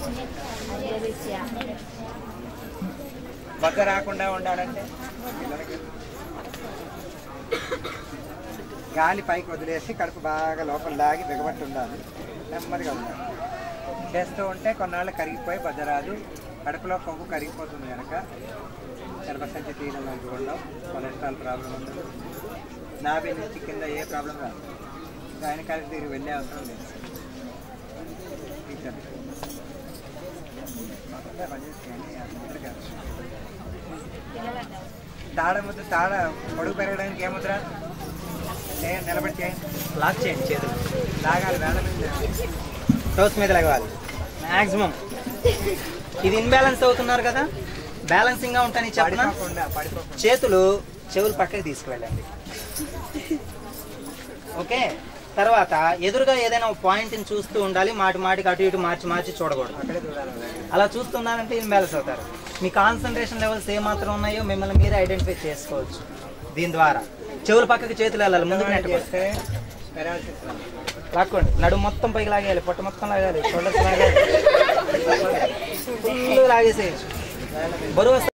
బద్ద రాకుండా ఉండాలంటే పిల్లలకి గాలి పైకి వదిలేసి కడుపు బాగా లోపల లాగి బిగబట్టి ఉండాలి నెమ్మదిగా ఉండాలి చేస్తూ ఉంటే కొన్నాళ్ళు కరిగిపోయి బద్ద రాదు కడుపులో కొవ్వు కరిగిపోతుంది కనుక గర్భసంచి తీయడం లాంటివి ఉండవు కొలెస్ట్రాల్ ప్రాబ్లం ఉండదు నాభి నుంచి కింద ఏ ప్రాబ్లం రాదు గైనకాలకి తిరిగి వెళ్ళే అవసరం లేదు టీచర్ తాడ ముద్ద తాడ పొడుగు పెరగడానికి ఏముద్ర చేయండి నిలబడి చేయండి లాక్ చేయండి చేతులు లాగాలి వేళ మీద టోస్ మీద లగవాలి మ్యాక్సిమం ఇది ఇన్బ్యాలెన్స్ అవుతున్నారు కదా బ్యాలెన్సింగ్ గా ఉంటాయని చెప్పిన పడిపోకుండా పడిపోకుండా చేతులు చెవులు పక్కకి తీసుకువెళ్ళండి ఓకే తర్వాత ఎదురుగా ఏదైనా పాయింట్ని చూస్తూ ఉండాలి మాటి మాటికి అటు ఇటు మార్చి మార్చి చూడకూడదు అక్కడే చూడాలి అలాగే. అలా చూస్తున్నారంటే ఇన్బ్యాలెన్స్ అవుతారు మీ కాన్సన్ట్రేషన్ లెవెల్స్ ఏమాత్రం ఉన్నాయో మిమ్మల్ని మీరే ఐడెంటిఫై చేసుకోవచ్చు దీని ద్వారా చెవులు పక్కకి చేతులు వెళ్ళాలి ముందుకు నెట్టుకోండి చేస్తే పెరాలసిస్ రాదు. లాక్కోండి నడుము మొత్తం పైకి లాగేయాలి పొట్ట మొత్తం లాగాలి షోల్డర్స్ లాగాలి ఫుల్ లాగేసేయచ్చు బరువు వస్తే